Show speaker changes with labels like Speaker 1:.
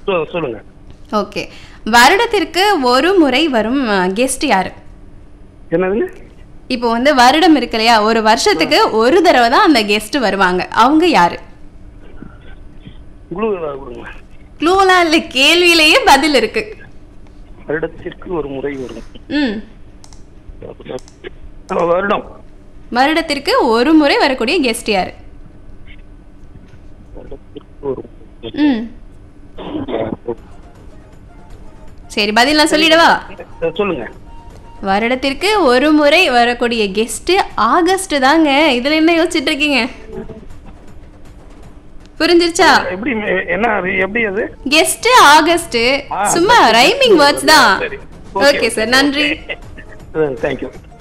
Speaker 1: சொ- சொல்லுங்க
Speaker 2: ஓகே வருடத்திற்கு ஒரு முறை வரும் கெஸ்ட் யாரு
Speaker 1: என்னதுங்க
Speaker 2: இப்போ வந்து வருடம் இருக்கு இல்லையா ஒரு வருஷத்துக்கு ஒரு தடவை தான் அந்த கெஸ்ட் வருவாங்க அவங்க யாரு
Speaker 1: குழு ஏதாவது கொடுங்க
Speaker 2: க்ளூலாம் இல்லை கேள்வியிலேயே பதில் இருக்கு
Speaker 1: வருடத்திற்கு ஒரு முறை வரும்
Speaker 2: ம்
Speaker 1: ஆ, வருடம்
Speaker 2: வருடத்திற்கு ஒரு முறை வரக்கூடிய கெஸ்ட் யாரு
Speaker 1: வருடத்திற்கு ஒரு முறை.
Speaker 2: ம் சரி பதில் நான் சொல்லிடவா
Speaker 1: அஹ் சொல்லுங்க
Speaker 2: வருடத்திற்கு ஒரு முறை வரக்கூடிய கெஸ்ட் ஆகஸ்ட் தாங்க இதுல என்ன யோசிச்சுட்டு இருக்கீங்க புரிஞ்சிருச்சா
Speaker 1: எப்படி எ- என்ன அது எப்படி அது
Speaker 2: கெஸ்ட் ஆகஸ்ட்
Speaker 1: ஆ,
Speaker 2: சும்மா ரைமிங் வேர்ட்ஸ் தான்
Speaker 1: சரி
Speaker 2: ஓகே சார் நன்றி
Speaker 1: தேங்க்யூ